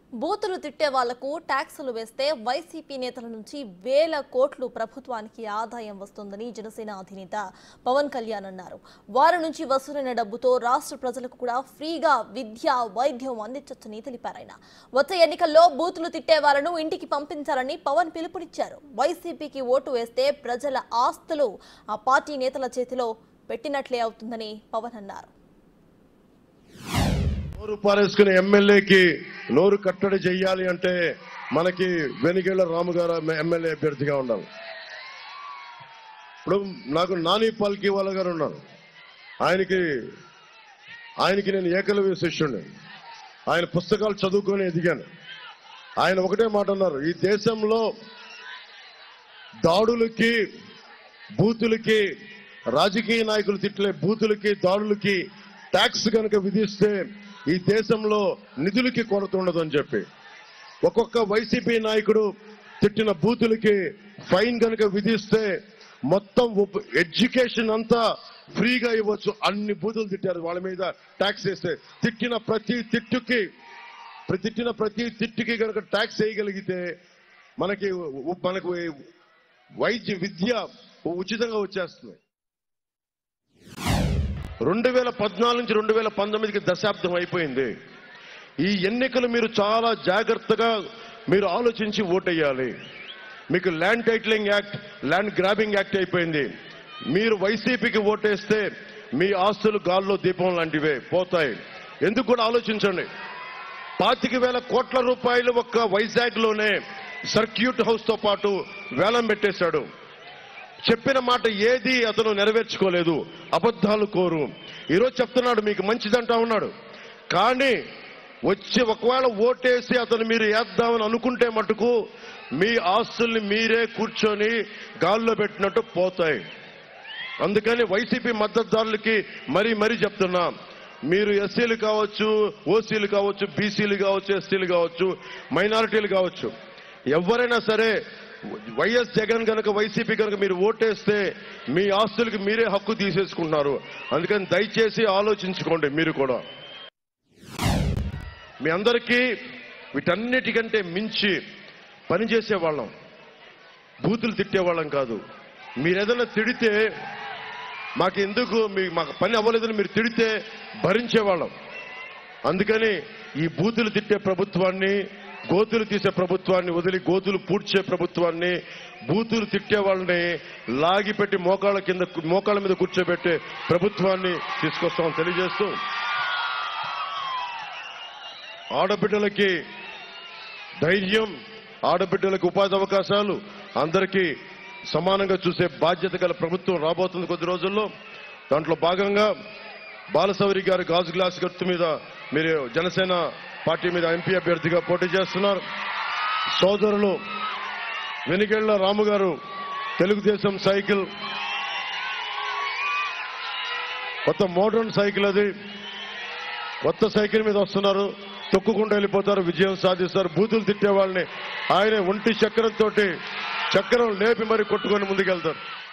బూతులు తిట్టే వాళ్లకు ట్యాక్సులు వేస్తే వైసీపీ నేతల నుంచి వేల కోట్లు ప్రభుత్వానికి ఆదాయం వస్తుందని జనసేన అధినేత పవన్ కళ్యాణ్ అన్నారు వారి నుంచి వసూలైన డబ్బుతో రాష్ట్ర ప్రజలకు కూడా ఫ్రీగా విద్య వైద్యం అందించొచ్చని తెలిపారాయన వచ్చే ఎన్నికల్లో బూతులు తిట్టే వాళ్లను ఇంటికి పంపించాలని పవన్ పిలుపునిచ్చారు వైసీపీకి ఓటు వేస్తే ప్రజల ఆస్తులు ఆ పార్టీ నేతల చేతిలో పెట్టినట్లే అవుతుందని పవన్ అన్నారు నోరు పారేసుకునే ఎమ్మెల్యేకి నోరు కట్టడి చెయ్యాలి అంటే మనకి వెనిగేళ్ల రాము గారు ఎమ్మెల్యే అభ్యర్థిగా ఉండాలి ఇప్పుడు నాకు నాని పాల్కి వాళ్ళ గారు ఉన్నారు ఆయనకి ఆయనకి నేను ఏకలవ్య శిష్యుడిని ఆయన పుస్తకాలు చదువుకొని ఎదిగాను ఆయన ఒకటే మాట అన్నారు ఈ దేశంలో దాడులకి బూతులకి రాజకీయ నాయకులు తిట్లే బూతులకి దాడులకి ట్యాక్స్ కనుక విధిస్తే ఈ దేశంలో నిధులకి కొరత ఉండదు అని చెప్పి ఒక్కొక్క వైసీపీ నాయకుడు తిట్టిన బూతులకి ఫైన్ కనుక విధిస్తే మొత్తం ఉప- ఎడ్యుకేషన్ అంతా ఫ్రీగా ఇవ్వచ్చు అన్ని బూతులు తిట్టారు వాళ్ళ మీద ట్యాక్స్ వేస్తే తిట్టిన ప్రతి తిట్టుకి ప్ర- తిట్టిన ప్రతి తిట్టుకి కనుక ట్యాక్స్ వేయగలిగితే మనకి ఉ- మనకు వైద్య విద్య ఉచితంగా వచ్చేస్తుంది రెండు వేల పద్నాలుగు నుంచి రెండు వేల పంతొమ్మిదికి దశాబ్దం అయిపోయింది ఈ ఎన్నికలు మీరు చాలా జాగ్రత్తగా మీరు ఆలోచించి ఓటేయాలి మీకు land titling act land grabbing act అయిపోయింది మీరు వైసీపీకి ఓటేస్తే మీ ఆస్తులు గాల్లో దీపం లాంటివే పోతాయి ఎందుకు కూడా ఆలోచించండి పాతిక వేల కోట్ల రూపాయలు ఒక్క వైజాగ్ లోనే సర్క్యూట్ హౌస్ తో పాటు వేలం పెట్టేశాడు చెప్పిన మాట ఏది అతను నెరవేర్చుకోలేదు అబద్ధాలు కోరు ఈరోజు చెప్తున్నాడు మీకు మంచిదంటా ఉన్నాడు కానీ వచ్చి ఒకవేళ ఓటేసి అతను మీరు వేద్దామని అనుకుంటే మటుకు మీ ఆస్తుల్ని మీరే కూర్చొని గాల్లో పెట్టినట్టు పోతాయి అందుకని వైసీపీ మద్దతుదారులకి మరీ మరీ చెప్తున్నా మీరు ఎస్సీలు కావచ్చు ఓసీలు కావచ్చు బీసీలు కావచ్చు ఎస్సీలు కావచ్చు మైనారిటీలు కావచ్చు ఎవరైనా సరే వైఎస్ జగన్ కనుక వైసీపీ కనుక మీరు ఓటేస్తే మీ ఆస్తులకి మీరే హక్కు తీసేసుకుంటున్నారు అందుకని దయచేసి ఆలోచించుకోండి మీరు కూడా మీ అందరికీ వీటన్నిటికంటే మించి పనిచేసే వాళ్ళం బూతులు తిట్టేవాళ్ళం కాదు మీరు ఏదైనా తిడితే మాకు ఎందుకు మీ మాకు పని అవ్వలేదని మీరు తిడితే భరించేవాళ్ళం అందుకని ఈ బూతులు తిట్టే ప్రభుత్వాన్ని గోతులు తీసే ప్రభుత్వాన్ని వదిలి గోతులు పూడ్చే ప్రభుత్వాన్ని బూతులు తిట్టే వాళ్ళని లాగిపెట్టి మోకాళ్ళ కింద మోకాళ్ళ మీద కూర్చోబెట్టే ప్రభుత్వాన్ని తీసుకొస్తామని తెలియజేస్తూ ఆడబిడ్డలకి ధైర్యం ఆడబిడ్డలకు ఉపాధి అవకాశాలు అందరికీ సమానంగా చూసే బాధ్యత గల ప్రభుత్వం రాబోతుంది కొద్ది రోజుల్లో దాంట్లో భాగంగా బాలసౌరి గారి గాజు గ్లాస్ గుర్తు మీద మీరు జనసేన పార్టీ మీద ఎంపీ అభ్యర్థిగా పోటీ చేస్తున్నారు సోదరులు వెనిగెళ్ల రాము గారు తెలుగుదేశం సైకిల్ కొత్త మోడర్న్ సైకిల్ అది కొత్త సైకిల్ మీద వస్తున్నారు తొక్కుకుంటూ వెళ్ళిపోతారు విజయం సాధిస్తారు బూతులు తిట్టే వాళ్ళని ఆయన ఒంటి చక్రంతో చక్రం లేపి మరి కొట్టుకొని ముందుకెళ్తారు